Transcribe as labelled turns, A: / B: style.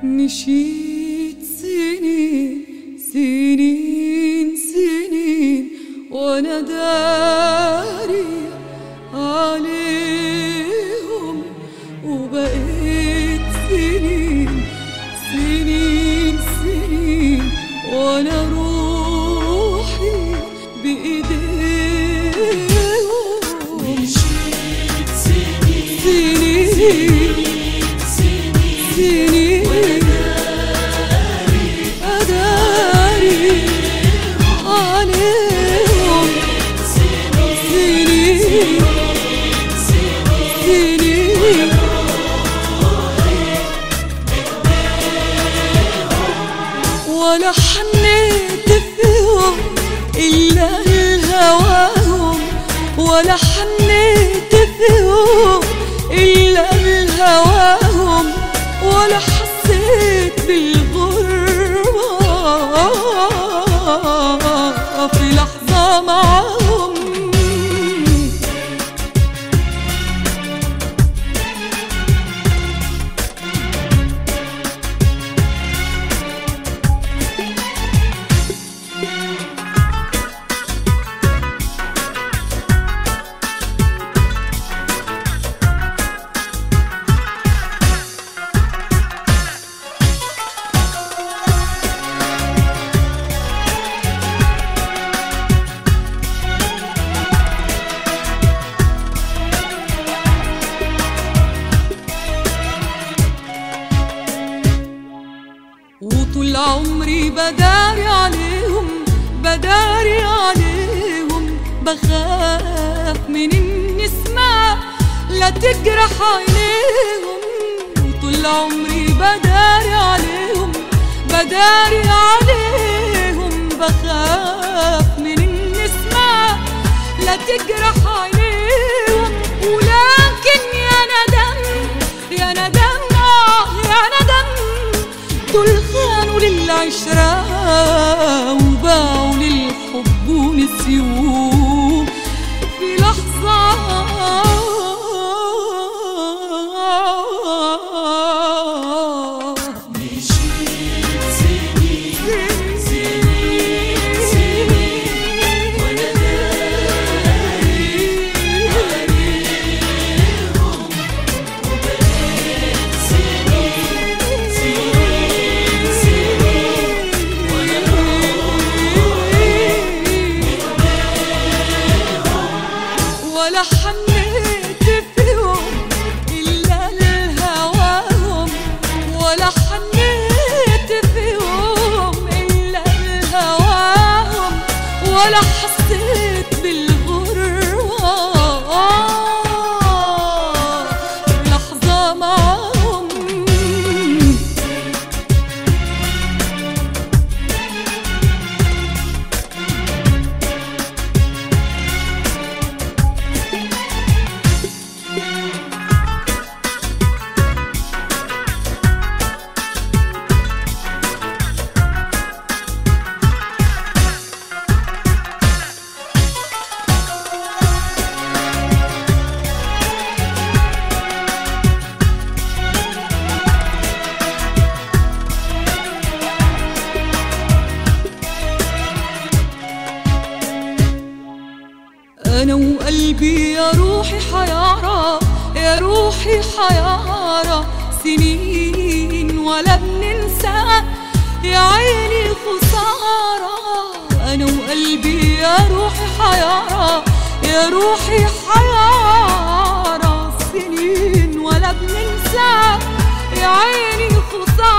A: مشيت سنين سنين سنين وانا داري عليهم وبقيت سنين سنين سنين وانا روحي بايديهم
B: مشيت سنين
A: سنين سنين أداري عليهم سنين سنين ولا حنيت فيهم إلا الهواهم ولا حنيت فيهم إلا الهواهم ولا حسيت بالغربة في لحظة معهم وطول عمري بداري عليهم بداري عليهم بخاف من النسمة لا تجرح عينيهم وطول عمري بداري عليهم بداري عليهم بخاف من النسمة لا تجرح عينيهم ولكن يا ندم يا ندم آه يا ندم دول خانوا للعشرة وباعوا للحب ونسيوه في لحظة
B: مشيت سنين سنين سنين وانا داري عليهم وبقيت سنين سنين سنين وانا
A: ولا حنيت فيهم إلا لهواهم ولا حنيت فيهم إلا لهواهم ولا حسيت بالغربة في لحظة معهم أنا وقلبي يا روحي حيارى يا روحي حيارى سنين ولا بننسى يا عيني خسارة أنا وقلبي يا روحي حيارى يا روحي حيارى سنين ولا بننسى يا عيني خسارة